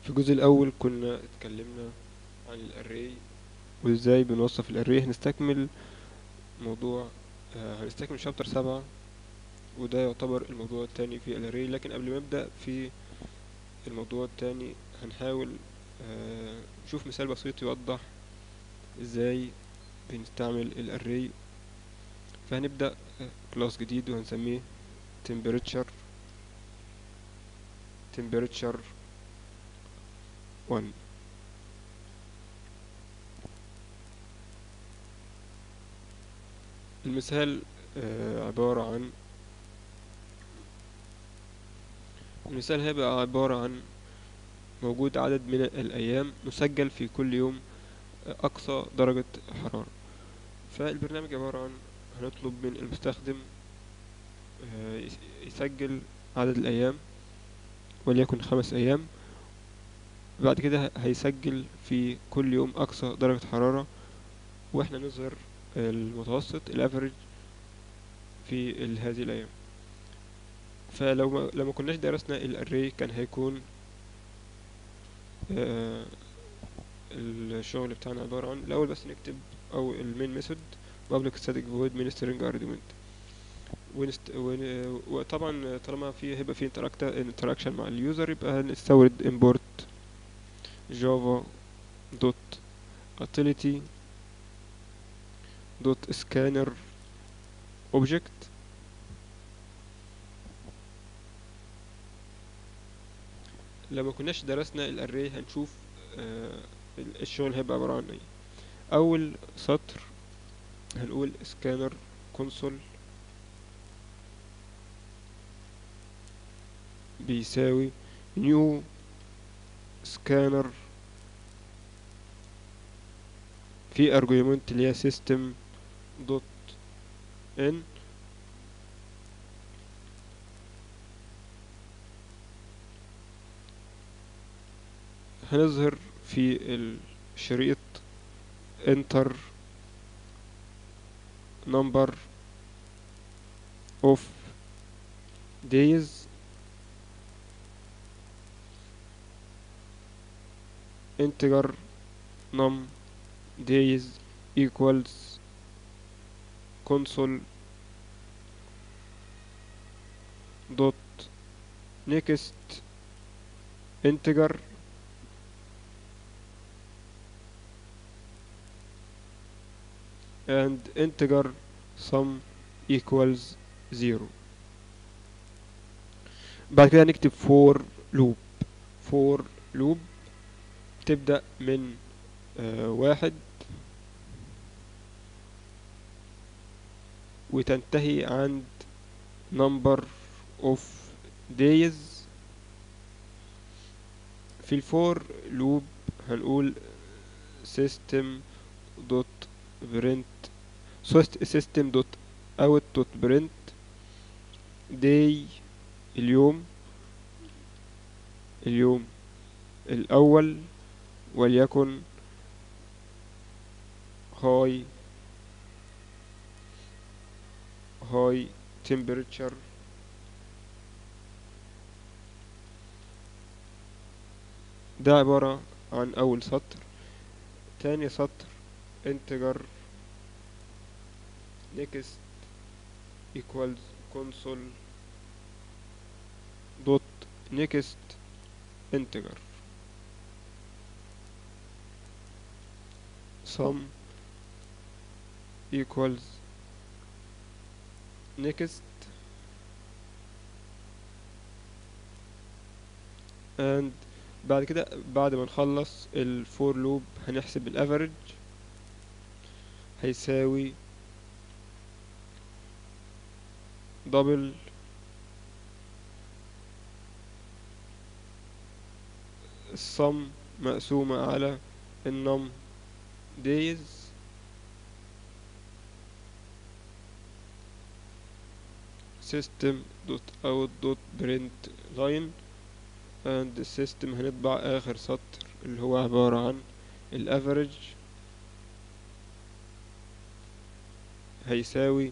في الجزء الاول كنا اتكلمنا عن الاري وازاي بنوصف الاري هنستكمل موضوع آه، هنستكمل شابتر سبعة وده يعتبر الموضوع التاني في الاري لكن قبل ما نبدأ في الموضوع التاني هنحاول آه، نشوف مثال بسيط يوضح ازاي بنستعمل الاري فهنبدأ كلاس جديد وهنسميه temperature temperature 1 المثال آه، عبارة عن المثال هيبقى عبارة عن موجود عدد من الأيام مسجل في كل يوم آه، أقصى درجة حرارة فالبرنامج عبارة عن هنطلب من المستخدم آه، يس- يسجل عدد الأيام وليكن خمس أيام بعد كده هيسجل في كل يوم أقصى درجة حرارة وإحنا نظهر المتوسط الافريج في ال- هذه الأيام فلو ما لما كناش درسنا الاري كان هيكون آه، الشغل بتاعنا عبارة عن الأول بس نكتب أو المين ميثود public static void main string argument ونست... ون... وطبعا طالما في هيبقى في انتراكشن مع اليوزر يبقى هنستورد import java dot utility dot scanner object لما كناش درسنا الاري هنشوف آه ال- الشغل هيبقى عبارة عن ايه اول سطر هنقول scanner console بيساوي new scanner في argument اللي هي system dot in هنظهر في الشريط enter number of days integer num days equals console dot next integer and integer sum equals zero بعد كده نكتب for loop for loop تبدأ من آه واحد وتنتهي عند number of days في الفور لوب هنقول system dot print system dot out dot print day اليوم اليوم الأول وليكن high high temperature ده عبارة عن أول سطر تاني سطر integer next equals console dot next integer sum equals next and بعد كده بعد ما نخلص الفور لوب هنحسب الافريج هيساوي دبل الصم مقسومة على النم days system dot out dot print line and system هنطبع آخر سطر اللي هو عبارة عن الافريج هيساوي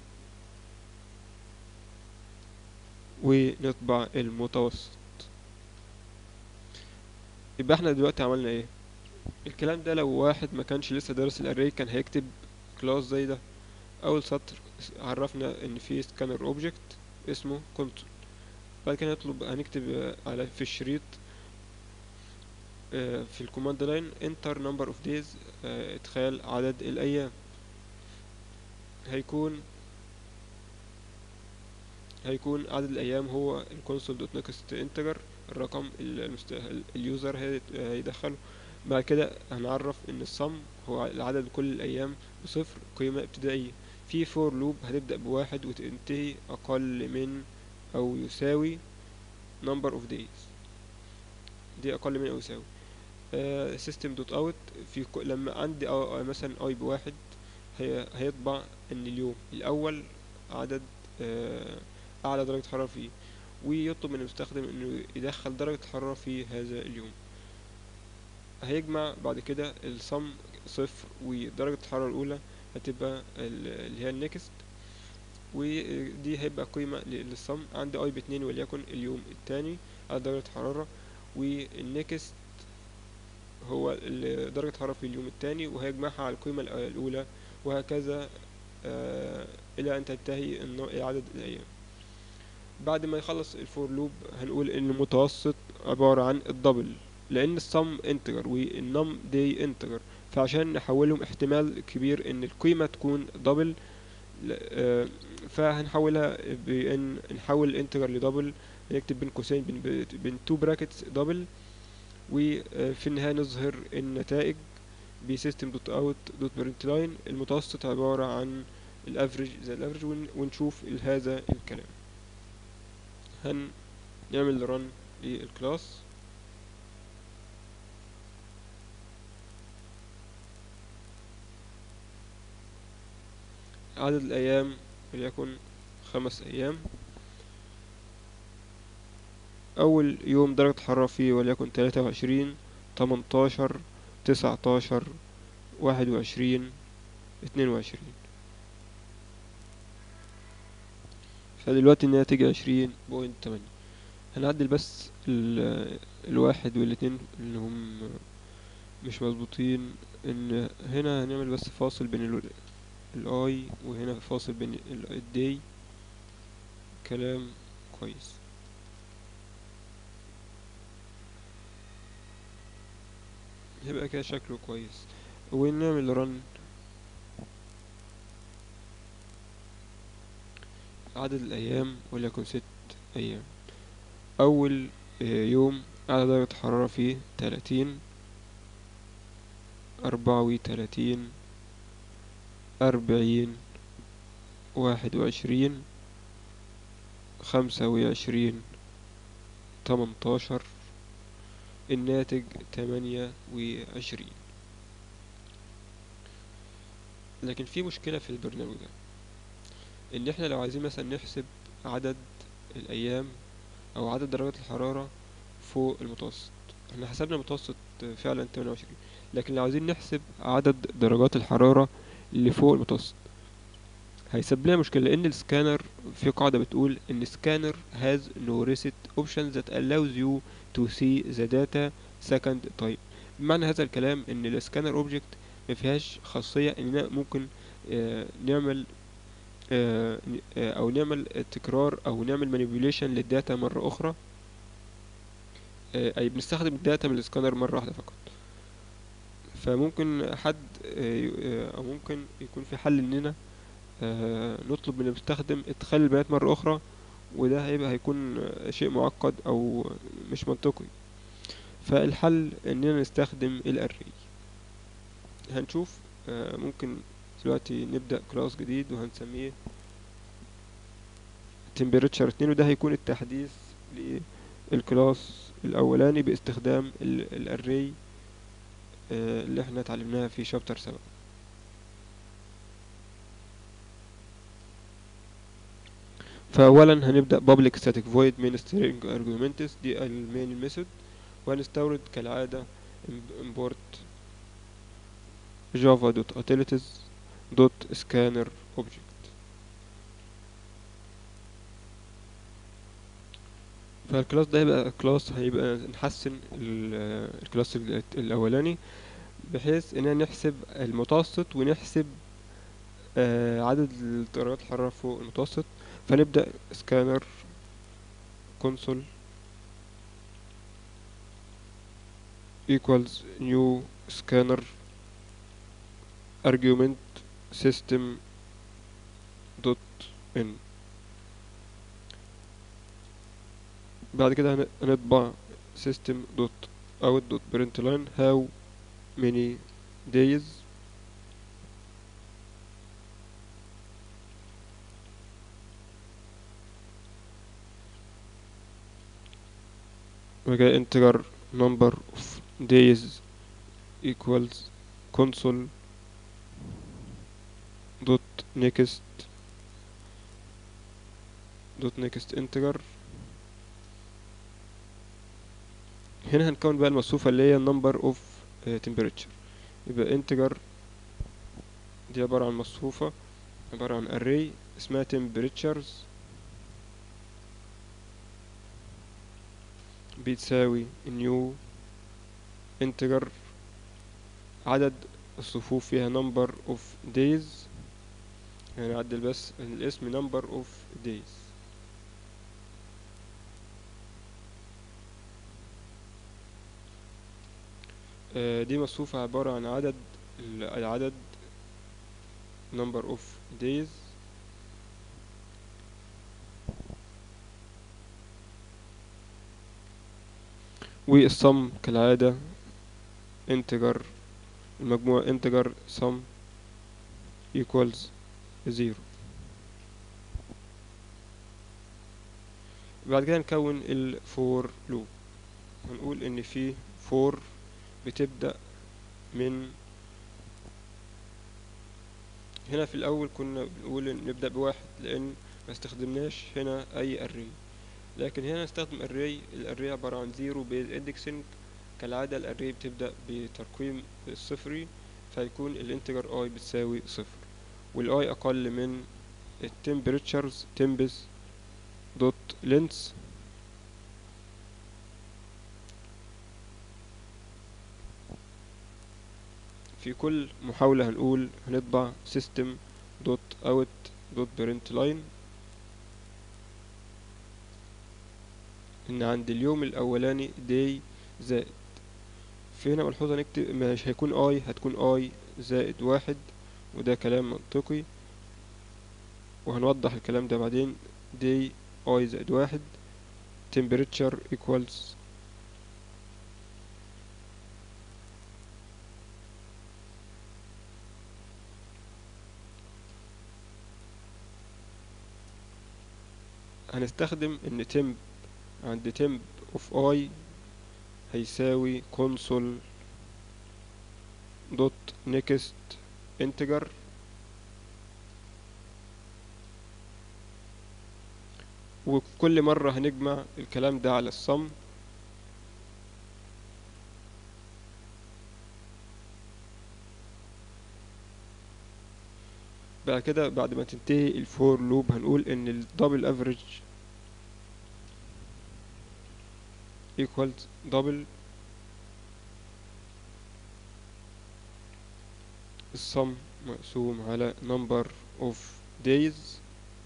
ونطبع المتوسط يبقى احنا دلوقتي عملنا ايه الكلام ده لو واحد ما كانش لسه دارس الاري كان هيكتب كلاس زي ده اول سطر عرفنا ان في سكانر اوبجكت اسمه كونسول بعد كده نطلب هنكتب آه، على في الشريط آه، في الكوماند لاين enter number of days آه، ادخال عدد الايام هيكون هيكون عدد الايام هو الكونسول دوت نكست انتجر الرقم ال- المست... ال- اليوزر هي- هيدخله بعد كده هنعرف ان الصم هو عدد كل الايام بصفر قيمة ابتدائية في فور لوب هتبدأ بواحد وتنتهي اقل من او يساوي number of days دي اقل من او يساوي سيستم دوت اوت في ك- لما عندي أو مثلا اي بواحد هي هيطبع ان اليوم الاول عدد آه، اعلى درجة حرارة فيه ويطلب من المستخدم انه يدخل درجة الحرارة في هذا اليوم هيجمع بعد كده الصم صفر ودرجة الحرارة الأولى هتبقى ال- اللي هي النكست ودي هيبقى قيمة ل- للصم عندي اي باتنين وليكن اليوم التاني على درجة حرارة والنكست هو ال- درجة حرارة في اليوم التاني وهيجمعها على القيمة الأ- الأولى وهكذا آه إلى أن تنتهي النوع- عدد الأيام بعد ما يخلص الفور لوب هنقول ان المتوسط عبارة عن الدبل لان الصم انتجر والنم دي انتجر فعشان نحولهم احتمال كبير ان القيمة تكون دبل فهنحولها بان نحول الانتجر لدبل نكتب بين قوسين بين بين تو براكتس دبل وفي النهاية نظهر النتائج بسيستم دوت اوت دوت برنت لاين المتوسط عبارة عن الافريج زي الافريج ون- ونشوف هذا الكلام هنعمل رن للكلاس عدد الأيام وليكن خمس أيام أول يوم درجة الحرارة فيه وليكن تلاتة وعشرين تمنتاشر تسعتاشر واحد وعشرين اتنين وعشرين فدلوقتي الناتج عشرين بوينت تمانية هنعدل بس ال الواحد والاتنين اللي هم مش مظبوطين ان هنا هنعمل بس فاصل بين ال الاي وهنا فاصل بين ال- الدي كلام كويس يبقى كده شكله كويس ونعمل رن عدد الأيام وليكن ست أيام أول آه، يوم أعلى درجة حرارة فيه تلاتين أربعة وتلاتين أربعين واحد وعشرين خمسة وعشرين تمنتاشر الناتج تمانية وعشرين لكن في مشكلة في البرنامج ده ان احنا لو عايزين مثلا نحسب عدد الايام او عدد درجات الحرارة فوق المتوسط احنا حسبنا المتوسط فعلا 28 لكن لو عايزين نحسب عدد درجات الحرارة اللي فوق المتوسط هيسبب لنا مشكلة لأن السكانر في قاعدة بتقول إن scanner has no reset option that allows you to see the data second time بمعنى هذا الكلام إن السكانر اوبجكت مفيهاش خاصية إننا ممكن آه، نعمل آه، ن- آه، أو نعمل تكرار أو نعمل manipulation للداتا مرة أخرى آه، أي بنستخدم الداتا من السكانر مرة واحدة فقط فممكن حد آه، ي- آه، أو ممكن يكون في حل إننا آه، نطلب من المستخدم ادخال البيانات مرة أخرى وده هيبقى هيكون آه، شيء معقد أو مش منطقي فالحل إننا نستخدم الأري هنشوف آه، ممكن دلوقتي نبدأ كلاس جديد وهنسميه temperature اتنين وده هيكون التحديث للكلاس الأولاني باستخدام الأري اللي احنا اتعلمناها في شابتر سبعة فأولا هنبدأ public static void main string arguments دي المين ميثود وهنستورد كالعادة import java dot utilities dot scanner object ف فالكلاس ده هيبقى كلاس هيبقى نحسن ال- الكلاس ال- الاولاني بحيث اننا نحسب المتوسط ونحسب آه، عدد درجات الحرارة فوق المتوسط فنبدأ سكانر console equals new scanner argument system dot in بعد كده هن- هنطبع system dot out dot println how many days وكده integer number of days equals console dot next dot next integer هنا هنكون بقى المصفوفة اللي هي number of آه، temperature يبقى integer دي عبارة عن مصفوفة عبارة عن array اسمها temperatures بتساوي new integer عدد الصفوف فيها number of days هنعدل بس الاسم number of days آه، دي مصفوفة عبارة عن عدد ال- العدد number of days والصم كالعادة integer المجموع integer sum equals zero بعد كده نكون ال for loop هنقول ان في for بتبدأ من هنا في الأول كنا بنقول إن نبدأ بواحد لأن ما استخدمناش هنا أي array لكن هنا نستخدم array الاري عبارة عن zero base indexing كالعادة الاري بتبدأ بترقيم الصفري فيكون الانتجر i بتساوي صفر والاي أقل من الtemperatures temps dot length في كل محاولة هنقول هنطبع system dot out dot println ان عند اليوم الاولاني day زائد في هنا ملحوظة نكتب مش هيكون i هتكون i زائد واحد وده كلام منطقي وهنوضح الكلام ده بعدين day i زائد واحد temperature equals هنستخدم ان temp عند temp of i هيساوي console dot next integer وكل مرة هنجمع الكلام ده على الصم بعد كده بعد ما تنتهي الفور لوب هنقول ان الدبل افريج equals double السم مقسوم على number of days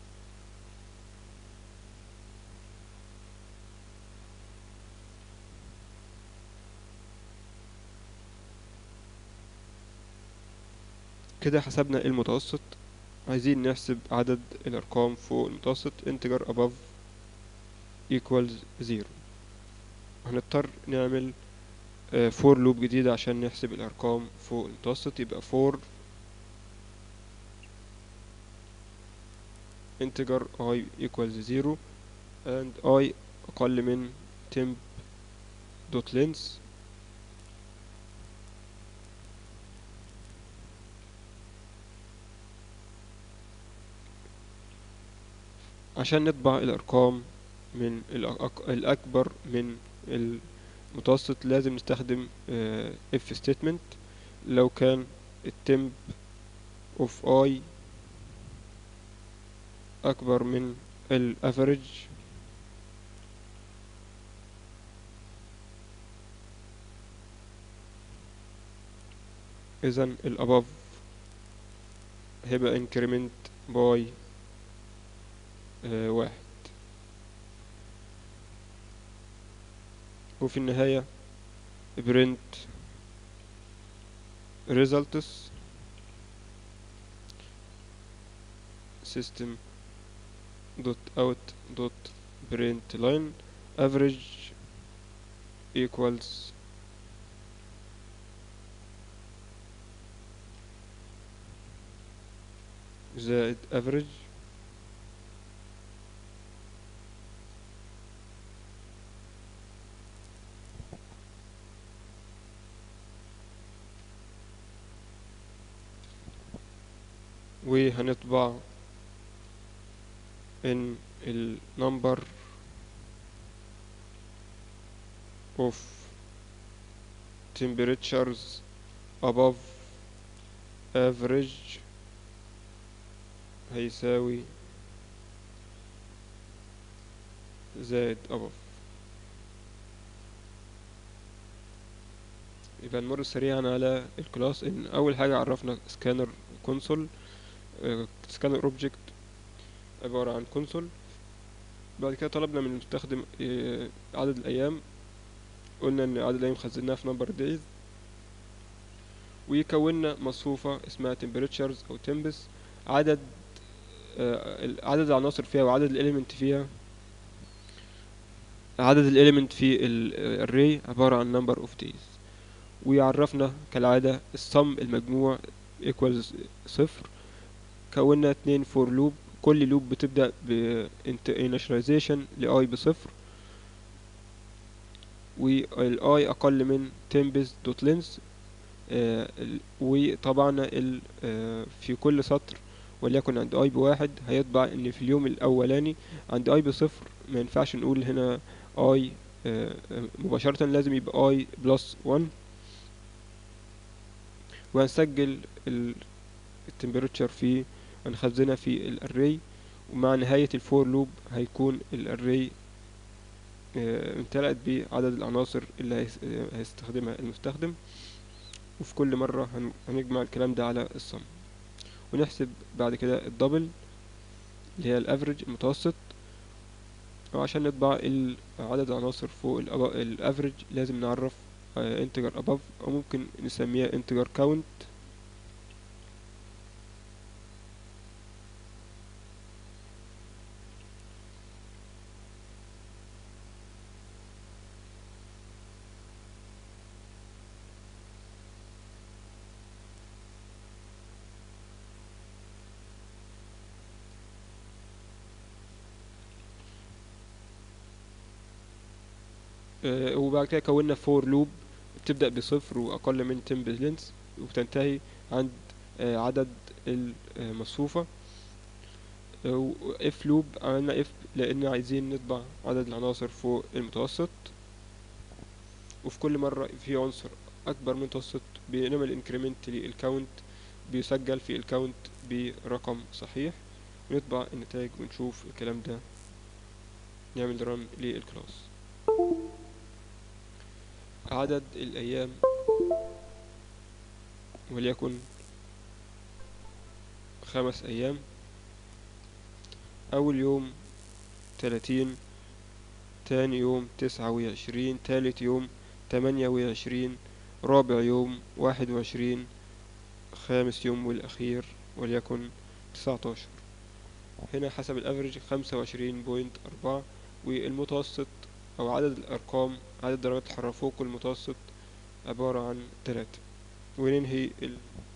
كده حسبنا المتوسط عايزين نحسب عدد الأرقام فوق المتوسط integer above equals zero هنضطر نعمل فور لوب جديدة عشان نحسب الأرقام فوق المتوسط يبقى فور integer i equals zero and i أقل من temp dot length عشان نطبع الأرقام من الأك- الأكبر من المتوسط لازم نستخدم آه، if statement لو كان التمب of i أكبر من الافريج اذا الاباف هيبقى increment باي آه واحد وفي النهاية print results system dot out dot print line average equals زائد average وهنطبع ان ال number of temperatures above average هيساوي زائد above يبقى نمر سريعا على الكلاس ان اول حاجة عرفنا سكانر كونسول سكانر اوبجكت عبارة عن كونسول بعد كده طلبنا من المستخدم آه، عدد الايام قلنا ان عدد الايام خزناها في نمبر دايز وكونا مصفوفة اسمها temperatures او temps عدد آه، ال- عدد العناصر فيها وعدد الاليمنت فيها عدد الاليمنت في الاري عبارة عن number of days ويعرفنا كالعادة الصم المجموع equals صفر كونا اتنين for loop كل لوب بتبدأ ب initialization ل i بصفر وال i أقل من tempest dot length آه، ال- وطبعا ال آه، في كل سطر وليكن عند i بواحد هيطبع ان في اليوم الاولاني عند i بصفر ما ينفعش نقول هنا i آه، آه، مباشرة لازم يبقى i بلس 1 وهنسجل ال التمبريتشر في هنخزنها في الاري ومع نهاية الفور لوب هيكون الاري امتلأت بعدد العناصر اللي هيس- آه، هيستخدمها المستخدم وفي كل مرة هن- هنجمع الكلام ده على الصم ونحسب بعد كده الدبل اللي هي الافريج المتوسط وعشان نطبع ال- عدد العناصر فوق الافريج لازم نعرف انتجر above او ممكن نسميها انتجر كاونت آه، وبعد كده كونا فور لوب بتبدأ بصفر وأقل من 10 بلينس وبتنتهي عند آه، عدد المصفوفة اف لوب عملنا اف لأن عايزين نطبع عدد العناصر فوق المتوسط وفي كل مرة في عنصر أكبر من المتوسط بينما الانكريمنت للكاونت بيسجل في الكاونت برقم صحيح ونطبع النتائج ونشوف الكلام ده نعمل رن للكلاس عدد الأيام وليكن خمس أيام أول يوم تلاتين تاني يوم تسعة وعشرين تالت يوم تمانية وعشرين رابع يوم واحد وعشرين خامس يوم والأخير وليكن تسعتاشر هنا حسب الأفريج خمسة وعشرين بوينت أربعة والمتوسط أو عدد الأرقام عدد درجات الحرارة فوق المتوسط عبارة عن تلاتة وننهي ال